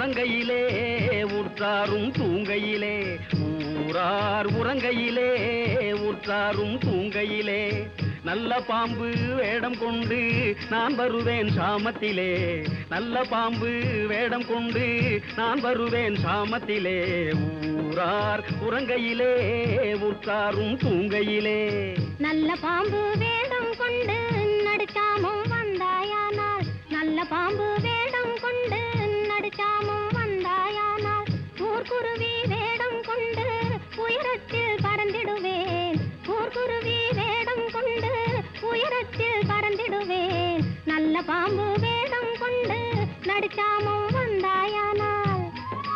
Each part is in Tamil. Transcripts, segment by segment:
உறங்கையிலே உற்றாரும் தூங்கையிலே ஊரார் உறங்கையிலே உற்றாரும் தூங்கையிலே நல்ல பாம்பு வேடம் கொண்டு நான் வருவேன் சாமத்திலே நல்ல பாம்பு வேடம் கொண்டு நான் வருவேன் சாமத்திலே ஊரார் உறங்கையிலே உற்றாரும் தூங்கையிலே நல்ல பாம்பு வேடம் கொண்டு நடுச்சாமும் வந்தாயானால் நல்ல பாம்பு வேடம் கொண்டு நடுச்சாமும் வந்தாயானால் ஊர்க்குருவி வேடம் கொண்டு உயரத்தில் பறந்திடுவேன் ஊர்க்குருவி வேடம் கொண்டு உயரத்தில் பறந்திடுவேன் நல்ல பாம்பு வேடம் கொண்டு நடுச்சாமும் வந்தாயானால்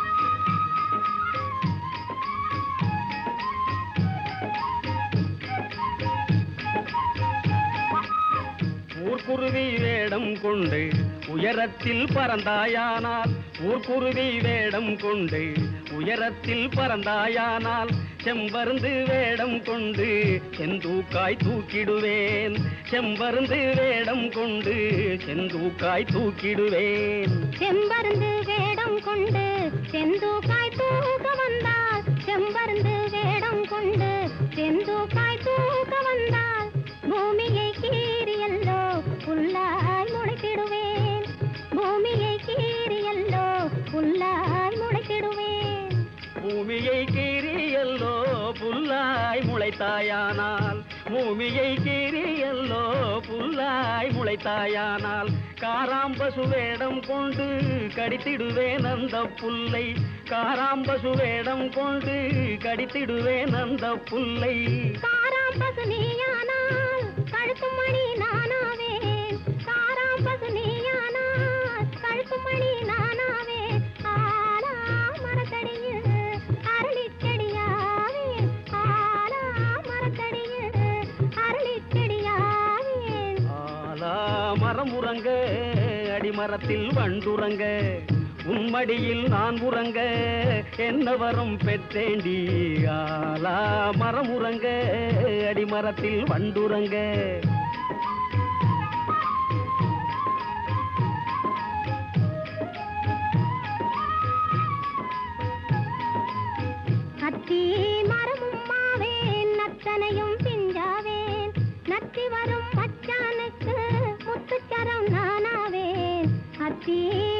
ஊர்க்குருவி வேடம் கொண்டு உயரத்தில் பறந்தாயானால் ஊர்க்குருவி வேடம் கொண்டு உயரத்தில் பறந்தாயானால் செம்பருந்து வேடம் கொண்டு செந்தூக்காய் தூக்கிடுவேன் செம்பருந்து வேடம் கொண்டு செந்தூக்காய் தூக்கிடுவேன் செம்பருந்து வேடம் கொண்டு செந்தூக்காய் தூக்க வந்தால் செம்பருந்து வேடம் கொண்டு செந்தூக்காய் தூக்க வந்தால் பூமியை கீறியல்லோ புல்லாய் முளைத்திடுவேன் பூமியை கீறியல்லோ புல்லாய் முளைத்திடுவேன் பூமியை கீரியல்லோ புல்லாய் முளைத்தாயானால் பூமியை கீரியல்லோ புல்லாய் முளைத்தாயானால் காராம்பசு வேடம் கொண்டு கடித்திடுவேன் அந்த புல்லை காராம்பசு வேடம் கொண்டு கடித்திடுவேன் அந்த புல்லை காராம்பசு நீயானால் கழுத்து மணி நானாவேன் காராம்பசு நீயானால் கழுத்து மணி நானாவேன் ஆலா மரத்தடியில் அரளிச் செடியாவேன் ஆலா மரத்தடியில் அரளிச் செடியாவேன் ஆலா மரம் உறங்க அடிமரத்தில் வண்டுறங்க உம்மடியில் நான் உறங்க என்ன வரம் பெற்றேண்டி ஆலா மரம் உறங்க அடிமரத்தில் வண்டுறங்க அத்தி மரமும் மாவேன் நத்தனையும் பிஞ்சாவேன் நத்தி வரும் மச்சானுக்கு முத்துச்சரம் நானாவேன் அத்தி